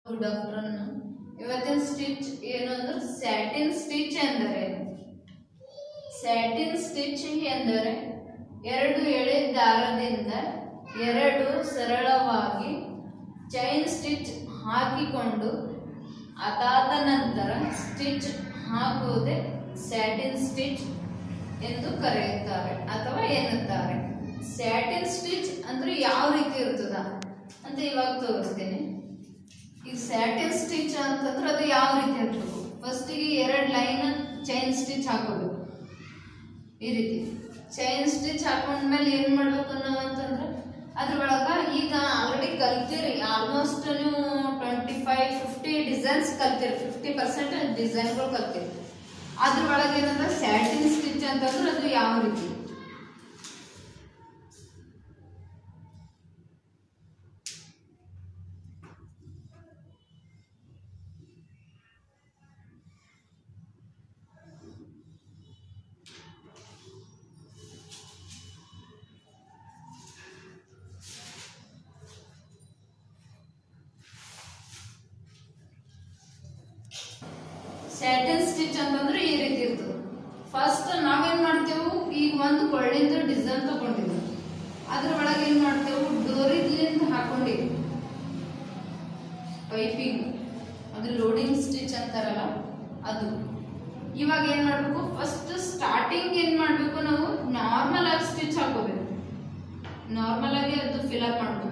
Good afternoon ಇವತ್ತಿನ stitch ಏನು ಅಂದ್ರೆ ಸ್ಯಾಟಿನ್ ಸ್ಟಿಚ್ ಎಂದರೆ ಸ್ಯಾಟಿನ್ ಸ್ಟಿಚ್ ಎಂದರೆ ಎರಡು ಎಳೆ ದಾರದಿಂದ ಎರಡು ಸರಳವಾಗಿ ಚೈನ್ ಸ್ಟಿಚ್ ಹಾಕಿಕೊಂಡು ಅದಾದ ನಂತರ ಸ್ಟಿಚ್ ಹಾಕುವುದೇ ಸ್ಯಾಟಿನ್ ಸ್ಟಿಚ್ ಎಂದು ಕರೆಯುತ್ತಾರೆ ಅಥವಾ ಎನ್ನುತ್ತಾರೆ ಸ್ಯಾಟಿನ್ ಸ್ಟಿಚ್ ಅಂದ್ರೆ ಯಾವ ರೀತಿ ಇರ್ತದ ಅಂತ ಇವಾಗ ತೋರಿಸ್ತೀನಿ ಈಗ ಸ್ಯಾಟಿನ್ ಸ್ಟಿಚ್ ಅಂತಂದ್ರೆ ಅದು ಯಾವ ರೀತಿ ಹಾಕ್ಬೇಕು ಫಸ್ಟಿಗೆ ಎರಡು ಲೈನ್ ಚೈನ್ ಸ್ಟಿಚ್ ಹಾಕೋಬೇಕು ಈ ರೀತಿ ಚೈನ್ ಸ್ಟಿಚ್ ಹಾಕೊಂಡ್ಮೇಲೆ ಏನ್ ಮಾಡ್ಬೇಕು ನಾವು ಅಂತಂದ್ರೆ ಅದ್ರೊಳಗ ಈಗ ಆಲ್ರೆಡಿ ಕಲ್ತಿರಿ ಆಲ್ಮೋಸ್ಟ್ ನೀವು ಟ್ವೆಂಟಿ ಫೈವ್ ಫಿಫ್ಟಿ ಡಿಸೈನ್ಸ್ ಕಲ್ತಿರಿ ಫಿಫ್ಟಿ ಪರ್ಸೆಂಟ್ ಡಿಸೈನ್ಗಳು ಕಲ್ತಿರಿ ಅದ್ರೊಳಗೆ ಏನಂದ್ರೆ ಸ್ಯಾಟಿನ್ ಸ್ಟಿಚ್ ಅಂತಂದ್ರೆ ಅದು ಯಾವ ರೀತಿ ಸ್ಯಾಟಿನ್ ಸ್ಟಿಚ್ ಅಂತಂದ್ರೆ ಈ ರೀತಿ ಇರ್ತದೆ ಫಸ್ಟ್ ನಾವೇನ್ ಮಾಡ್ತೇವು ಈಗ ಒಂದು ಕೊಳ್ಳಿಂದ ಡಿಸೈನ್ ತಗೊಂಡಿದ್ವಿ ಅದ್ರ ಒಳಗೆ ಏನ್ ಮಾಡ್ತೇವು ಡೋರಿದ್ಲಿಂದ ಹಾಕೊಂಡಿವಿ ಪೈಪಿಂಗ್ ಅದು ಲೋಡಿಂಗ್ ಸ್ಟಿಚ್ ಅಂತಾರಲ್ಲ ಅದು ಇವಾಗ ಏನ್ ಮಾಡ್ಬೇಕು ಫಸ್ಟ್ ಸ್ಟಾರ್ಟಿಂಗ್ ಏನ್ ಮಾಡ್ಬೇಕು ನಾವು ನಾರ್ಮಲ್ ಆಗಿ ಸ್ಟಿಚ್ ಹಾಕೋಬೇಕು ನಾರ್ಮಲ್ ಆಗಿ ಅದು ಫಿಲ್ ಅಪ್ ಮಾಡ್ಕೊಬೋದು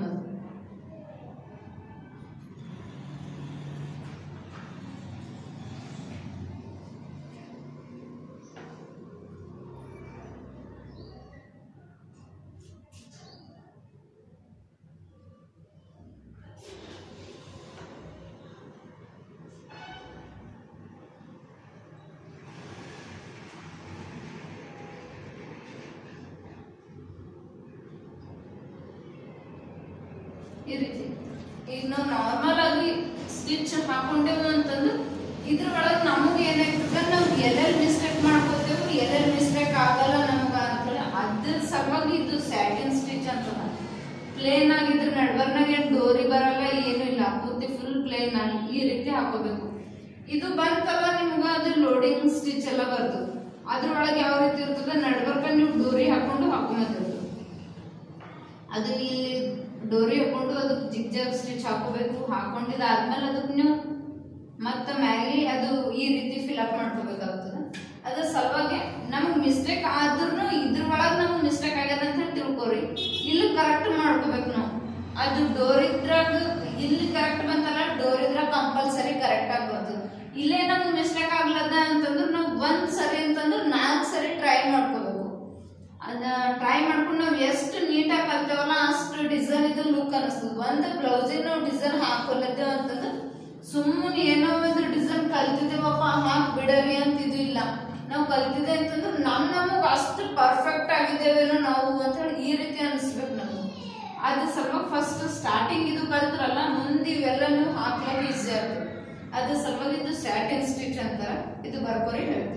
ಈ ರೀತಿ ಈಗ ನಾವು ನಾರ್ಮಲ್ ಆಗಿ ಸ್ಟಿಚ್ ಹಾಕೊಂಡೇವು ಅಂತಂದ್ರೆ ಇದ್ರ ಒಳಗೆ ನಮಗೆ ಏನಾಗ್ತದೆ ನಾವು ಎಲ್ಲೆಲ್ಲಿ ಮಿಸ್ಟೇಕ್ ಮಾಡ್ಕೋತೇವೆ ಎಲ್ಲೆಲ್ಲಿ ಮಿಸ್ಟೇಕ್ ಆಗಲ್ಲ ನಮ್ಗೆ ಅಂತೇಳಿ ಅದ್ರ ಸಲುವಾಗಿ ಇದು ಸ್ಯಾಟಿನ್ ಸ್ಟಿಚ್ ಅಂತದ ಪ್ಲೇನ್ ಆಗಿದ್ರೆ ನಡ್ಬರ್ನಾಗ ಏನು ಡೋರಿ ಬರಲ್ಲ ಏನು ಇಲ್ಲ ಪೂರ್ತಿ ಫುಲ್ ಪ್ಲೇನ್ ಆಗಿ ಈ ರೀತಿ ಹಾಕೋಬೇಕು ಇದು ಬಂತಲ್ಲ ನಿಮ್ಗೆ ಅದು ಲೋಡಿಂಗ್ ಸ್ಟಿಚ್ ಎಲ್ಲ ಬರ್ತದೆ ಅದ್ರೊಳಗೆ ಯಾವ ರೀತಿ ಇರ್ತದೆ ನಡ್ಬರ್ಕ ನೀವು ಡೋರಿ ಹಾಕೊಂಡು ಹಾಕೊಂಬತ್ತಿರ್ತದೆ ಅದು ಇಲ್ಲಿ ಡೋರಿ ಹಾಕೊಂಡು ಅದಕ್ಕೆ ಜಿಗ್ ಜಾಗ್ ಸ್ಟಿಚ್ ಹಾಕೋಬೇಕು ಹಾಕೊಂಡಿದ್ದಾದ್ಮೇಲೆ ಅದಕ್ಕೆ ನೀವು ಮತ್ತೆ ಮ್ಯಾಗಿ ಅದು ಈ ರೀತಿ ಫಿಲಪ್ ಮಾಡ್ಕೋಬೇಕಾಗ್ತದೆ ಅದ್ರ ಸಲುವಾಗಿ ನಮ್ಗೆ ಮಿಸ್ಟೇಕ್ ಆದ್ರೂ ಇದ್ರ ಒಳಗೆ ನಮ್ಗೆ ಮಿಸ್ಟೇಕ್ ಆಗ್ಯದ ಅಂತ ಹೇಳಿ ತಿಳ್ಕೊರಿ ಇಲ್ಲಿ ಕರೆಕ್ಟ್ ಮಾಡ್ಕೋಬೇಕು ನಾವು ಅದು ಡೋರ್ ಇದ್ರಾಗ ಇಲ್ಲಿ ಕರೆಕ್ಟ್ ಬಂತಲ್ಲ ಡೋರ್ ಇದ್ರಾಗ ಕಂಪಲ್ಸರಿ ಕರೆಕ್ಟ್ ಆಗಿ ಬರ್ತದೆ ಇಲ್ಲೇ ನಮ್ಗೆ ಮಿಸ್ಟೇಕ್ ಆಗ್ಲದ ಅಂತಂದ್ರೆ ನಾವು ಒಂದ್ ಸರಿ ಅಂತಂದ್ರೆ ನಾಲ್ಕು ಸರಿ ಟ್ರೈ ಮಾಡ್ಕೋಬೇಕು ಅದ ಟ್ರೈ ಮಾಡ್ಕೊಂಡು ನಾವು ಎಷ್ಟು ನೀಟಾಗಿ ಕಲ್ತೇವಲ್ಲ ಅಷ್ಟು ಡಿಸೈನ್ ಇದು ಲುಕ್ ಅನಿಸ್ತದೆ ಒಂದು ಬ್ಲೌಸಿಗೆ ನಾವು ಡಿಸೈನ್ ಹಾಕೊಲ್ಲತ್ತೇವ ಅಂತಂದ್ರೆ ಸುಮ್ಮನೆ ಏನೋ ಒಂದು ಡಿಸೈನ್ ಕಲ್ತಿದ್ದೇವಪ್ಪ ಹಾಕಿ ಬಿಡವಿ ಅಂತ ಇದು ಇಲ್ಲ ನಾವು ಕಲ್ತಿದ್ದೆ ಅಂತಂದ್ರೆ ನಮ್ ನಮಗ್ ಅಷ್ಟು ಪರ್ಫೆಕ್ಟ್ ಆಗಿದ್ದೇವೇನೋ ನಾವು ಅಂತ ಹೇಳಿ ಈ ರೀತಿ ಅನಿಸ್ಬೇಕು ನಮಗೆ ಅದ್ರ ಸಲುವಾಗಿ ಫಸ್ಟ್ ಸ್ಟಾರ್ಟಿಂಗ್ ಇದು ಕಲ್ತ್ರಲ್ಲ ಮುಂದೆ ಇವೆಲ್ಲ ನೀವು ಹಾಕ್ಲಿಕ್ಕೆ ಈಸಿ ಆಗ್ತದೆ ಅದ್ರ ಸಲುವಾಗಿ ಇದು ಸ್ಯಾಟಿನ್ ಸ್ಟಿಚ್ ಅಂತಾರ ಇದು ಬರ್ಕೋರಿ ಹೇಳ್ತೀವಿ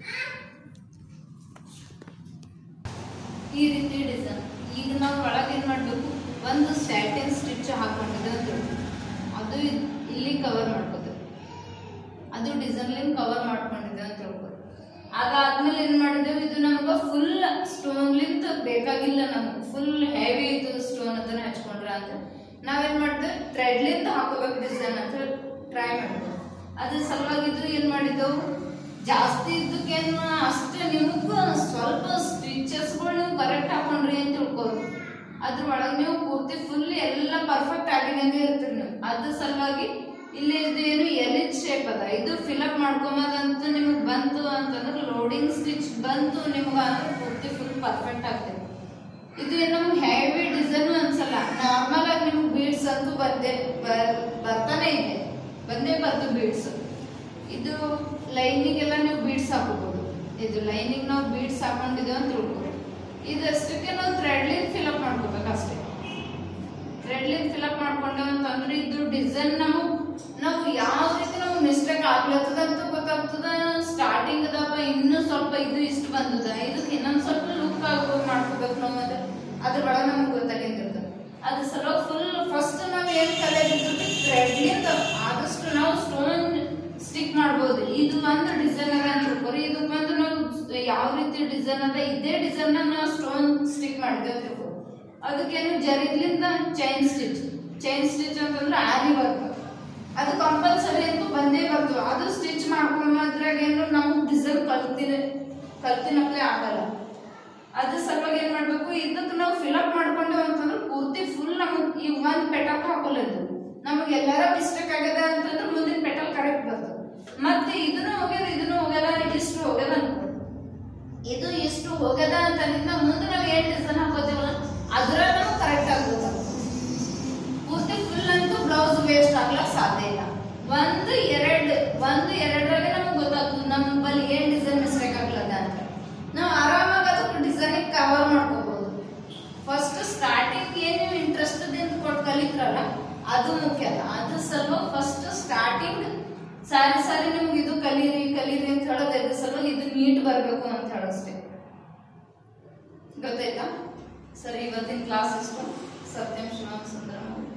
ಈ ರೀತಿ ಡಿಸೈನ್ ಈಗ ನಾವು ಒಳಗೆ ಏನು ಮಾಡಬೇಕು ಒಂದು ಸ್ಯಾಟಿನ್ ಸ್ಟಿಚ್ ಹಾಕೊಂಡಿದ್ದೆ ಅಂತ ತಿಳ್ಕೊ. ಅದು ಇದ್- ಇಲ್ಲಿ ಕವರ್ ಮಾಡ್ಕೋತೀವಿ ಅದು ಡಿಸೈನ್ಲಿಂಗ್ ಕವರ್ ಮಾಡ್ಕೊಂಡಿದ್ದೆ ಅಂತ ತಿಳ್ಕೊ ಅದಾದ್ಮೇಲೆ ಏನ್ ಮಾಡಿದೆವು ಇದು ನಮ್ಗೆ ಫುಲ್ ಸ್ಟೋನ್ಲಿಂದ ಬೇಕಾಗಿಲ್ಲ ನಮ್ಗೆ ಫುಲ್ ಹೆವಿ ಇದು ಸ್ಟೋನ್ ಅದನ್ನ ಹಚ್ಕೊಂಡ್ರ ಅಂತ ನಾವೇನ್ ಮಾಡಿದ್ವಿ ಥ್ರೆಡ್ಲಿಂದ ಹಾಕೋಬೇಕು ಡಿಸೈನ್ ಅಂತ ಟ್ರೈ ಮಾಡಿದ್ವಿ ಅದ್ರ ಸಲುವಾಗಿ ಇದು ಏನ್ ಮಾಡಿದೆವು ಜಾಸ್ತಿ ಇದ್ದಕ್ಕೇನು ಅಷ್ಟೇ ನಿಮಗೂ ಸ್ವಲ್ಪ ಸ್ಟಿಚಸ್ಗಳು ನೀವು ಕರೆಕ್ಟ್ ಹಾಕೊಂಡ್ರಿ ಅಂತ ತಿಳ್ಕೊರು ಅದ್ರ ಒಳಗೆ ನೀವು ಪೂರ್ತಿ ಫುಲ್ ಎಲ್ಲ ಪರ್ಫೆಕ್ಟ್ ಆಗಿದಂಗೆ ಇರ್ತೀರಿ ನೀವು ಅದ್ರ ಸಲುವಾಗಿ ಇಲ್ಲಿ ಇದು ಏನು ಎಲಿಟ್ ಶೇಪ್ ಅದ ಇದು ಫಿಲಪ್ ಮಾಡ್ಕೊಂಬದಂತ ನಿಮಗೆ ಬಂತು ಅಂತಂದ್ರೆ ಲೋಡಿಂಗ್ ಸ್ಟಿಚ್ ಬಂತು ನಿಮ್ಗೆ ಅಂದ್ರೆ ಪೂರ್ತಿ ಫುಲ್ ಪರ್ಫೆಕ್ಟ್ ಆಗ್ತದೆ ಇದು ಏನು ನಮ್ಗೆ ಹೆವಿ ಡಿಸೈನ್ ಅನ್ಸಲ್ಲ ನಾರ್ಮಲ್ ಆಗಿ ನಿಮ್ಗೆ ಬೀಡ್ಸ್ ಅಂತೂ ಬಂದೇ ಬರ್- ಬರ್ತಾನೆ ಇದೆ ಬಂದೇ ಬರ್ತು ಬೀಡ್ಸ್ ಇದು ಲೈನಿಂಗ್ ಎಲ್ಲ ನೀವು ಬೀಡ್ಸ್ ಹಾಕೋಬಹುದು ಇದು ಲೈನಿಂಗ್ ನಾವು ಬೀಡ್ಸ್ ಹಾಕೊಂಡಿದ್ದೇವೆ ಅಂತ ತಿಳ್ಕೊಬೋದು ಇದಷ್ಟಕ್ಕೆ ನಾವು ಥ್ರೆಡ್ಲಿಂಗ್ ಫಿಲಪ್ ಮಾಡ್ಕೋಬೇಕು ಅಷ್ಟೇ ಥ್ರೆಡ್ಲಿಂಗ್ ಫಿಲಪ್ ಮಾಡ್ಕೊಂಡೇವೆ ಅಂತಂದ್ರೆ ಇದು ಡಿಸೈನ್ ನಾವು ನಾವು ಯಾವ ರೀತಿ ನಾವು ಮಿಸ್ಟೇಕ್ ಆಗ್ಲತ್ತದ ಅಂತ ಗೊತ್ತಾಗ್ತದ ಸ್ಟಾರ್ಟಿಂಗ್ ಅದಪ್ಪ ಇನ್ನೂ ಸ್ವಲ್ಪ ಇದು ಇಷ್ಟು ಬಂದದ ಇದಕ್ಕೆ ಇನ್ನೊಂದ್ ಸ್ವಲ್ಪ ಲುಕ್ ಆಗೋ ಮಾಡ್ಕೋಬೇಕು ನಾವು ಅದ್ರ ಅದ್ರೊಳಗೆ ನಮ್ಗೆ ಗೊತ್ತಾಗಿರ್ತದೆ ಅದ್ರ ಸಲುವಾಗಿ ಫುಲ್ ಫಸ್ಟ್ ನಾವು ಏನ್ ಕಲಿಯೋದಿರ್ತದೆ ಥ್ರೆಡ್ಲಿಂದ ಆದಷ್ಟು ನಾವು ಸ್ಟೋನ್ ಸ್ಟಿಕ್ ಮಾಡ್ಬೋದು ಇದು ಒಂದು ಡಿಸೈನ್ ಅದ ಅಂತ ತಿಳ್ಕೊರಿ ಇದು ಬಂದು ನಾವು ಯಾವ ರೀತಿ ಡಿಸೈನ್ ಅದ ಇದೇ ಡಿಸೈನ್ ನಾವು ಸ್ಟೋನ್ ಸ್ಟಿಕ್ ಮಾಡಿದ್ದೇವೆ ಅಂತ ತಿಳ್ಕೊರಿ ಅದಕ್ಕೇನು ಜರಿಗ್ಲಿಂದ ಚೈನ್ ಸ್ಟಿಚ್ ಚೈನ್ ಸ್ಟಿಚ್ ಅಂತಂದ್ರೆ ಆರಿ ವರ್ಕ್ ಅದು ಕಂಪಲ್ಸರಿ ಅಂತೂ ಬಂದೇ ಬರ್ತದೆ ಅದು ಸ್ಟಿಚ್ ಮಾಡ್ಕೊಂಬದ್ರಾಗ ಏನು ನಮಗೆ ಡಿಸೈನ್ ಕಲ್ತಿನ ಕಲ್ತಿನಪ್ಲೆ ಆಗಲ್ಲ ಅದ್ರ ಸಲುವಾಗಿ ಏನ್ ಮಾಡ್ಬೇಕು ಇದಕ್ಕೆ ನಾವು ಫಿಲಪ್ ಮಾಡ್ಕೊಂಡೇವು ಅಂತಂದ್ರೆ ಪೂರ್ತಿ ಫುಲ್ ನಮಗ್ ಈ ಒಂದ್ ಪೆಟಲ್ ಹಾಕೊಲ್ಲದು ನಮಗೆ ಎಲ್ಲಾರ ಮಿಸ್ಟೇಕ್ ಆಗ್ಯದ ಅಂತಂದ್ರೆ ಮುಂದಿನ ಪೆಟಲ್ ಕರೆಕ್ಟ್ ಬರ್ತದೆ ಮತ್ತೆ ಇದನ್ನು ಹೋಗ್ಯದ ಇದನ್ನು ಹೋಗ್ಯದ ಇಷ್ಟು ಹೋಗ್ಯದ ಅನ್ಕೋ ಇದು ಇಷ್ಟು ಹೋಗ್ಯದ ಅಂತಂದಿಂದ ಮುಂದೆ ನಾವು ಏನ್ ಡಿಸೈನ್ ಹಾಕೋತೀವಲ್ಲ ಅದ್ರ ನಾವು ಕರೆಕ್ಟ್ ಆಗ್ಬೋದು ಪೂರ್ತಿ ಫುಲ್ ಅಂತೂ ಬ್ಲೌಸ್ ವೇಸ್ಟ್ ಆಗ್ಲಕ್ ಸಾಧ್ಯ ಇಲ್ಲ ಒಂದು ಎರಡು ಒಂದು ಎರಡರಾಗೆ ನಮ್ಗೆ ಗೊತ್ತಾಗ್ತದೆ ನಮ್ಮ ಬಲ್ಲಿ ಏನ್ ಡಿಸೈನ್ ಮಿಸ್ಟೇಕ್ ಆಗ್ಲದ ಅಂತ ನಾವು ಆರಾಮಾಗಿ ಅದಕ್ಕೆ ಡಿಸೈನ್ ಕವರ್ ಮಾಡ್ಕೋಬಹುದು ಫಸ್ಟ್ ಸ್ಟಾರ್ಟಿಂಗ್ ಏನ್ ನೀವು ಇಂಟ್ರೆಸ್ಟ್ ಕೊಟ್ಟು ಕಲಿತ್ರಲ್ಲ ಅದು ಮುಖ್ಯ ಅಲ್ಲ ಅದು ಸ್ವಲ್ಪ ಫಸ್ಟ್ ಸ್ಟಾರ್ಟಿಂಗ್ ಸಾರಿ ಸಾರಿ ನಿಮ್ಗೆ ಇದು ಕಲೀರಿ ಕಲೀರಿ ಅಂತ ಹೇಳೋದು ಇದ್ರ ಸಲುವಾಗಿ ಇದು ನೀಟ್ ಬರಬೇಕು ಅಂತ ಹೇಳೋಷ್ಟೇ ಗೊತ್ತಾಯ್ತಾ ಸರಿ ಇವತ್ತಿನ ಕ್ಲಾಸ್ ಇಷ್ಟು ಸತ್ಯಂ ಶಿವಂ ಸುಂದರಂ